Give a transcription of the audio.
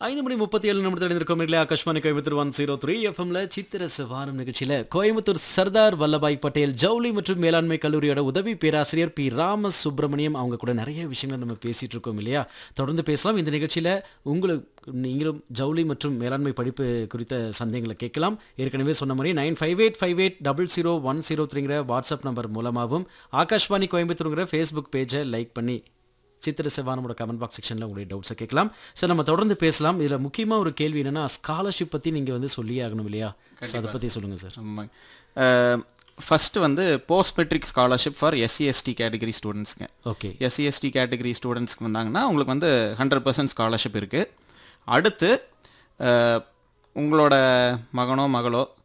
ஐந்து மணி முப்பத்தி ஏழு நிமிடத்தில் இருக்கும் இல்லையா Akashvani Coimbatore one zero three எஃப்எம்ல சித்திர சவாரம் நிகழ்ச்சியில கோயம்புத்தூர் சர்தார் வல்லபாய் பட்டேல் ஜவுளி மற்றும் மேலாண்மை கல்லூரியோட உதவி பேராசிரியர் பி ராம சுப்பிரமணியம் அவங்க கூட நிறைய விஷயங்களை நம்ம பேசிட்டு இருக்கோம் இல்லையா தொடர்ந்து பேசலாம் இந்த நிகழ்ச்சியில உங்களுக்கு நீங்களும் ஜவுளி மற்றும் மேலாண்மை படிப்பு குறித்த சந்தேகங்களை கேட்கலாம் ஏற்கனவே சொன்ன மாதிரி nine five eight five eight double zero one zero த்ரீங்கிற வாட்ஸ்அப் நம்பர் மூலமாகவும் ஆகாஷ்வாணி கோயம்புத்தூருங்கிற ஃபேஸ்புக் பேஜை லைக் பண்ணி சித்திர செவ்வானோட கமெண்ட் பாக்ஸ் செக்ஷனில் உங்களுடைய டவுட்ஸை கேட்கலாம் சார் நம்ம தொடர்ந்து பேசலாம் இதில் முக்கியமாக ஒரு கேள்வி என்னன்னா ஸ்காலர்ஷிப் பற்றி நீங்கள் வந்து சொல்லியே ஆகணும் இல்லையா ஸோ அதை பற்றி சொல்லுங்கள் சார் ஆமாங்க ஃபஸ்ட்டு வந்து post matric scholarship for SC ST category ஸ்டூடெண்ட்ஸ்ங்க ஓகே எஸ்சி எஸ்டி கேட்டகரி ஸ்டூடெண்ட்ஸ்க்கு வந்தாங்கன்னா உங்களுக்கு வந்து ஹண்ட்ரட் பர்சன்ட் ஸ்காலர்ஷிப் இருக்குது அடுத்து அஹ், உங்களோட மகனோ மகளோ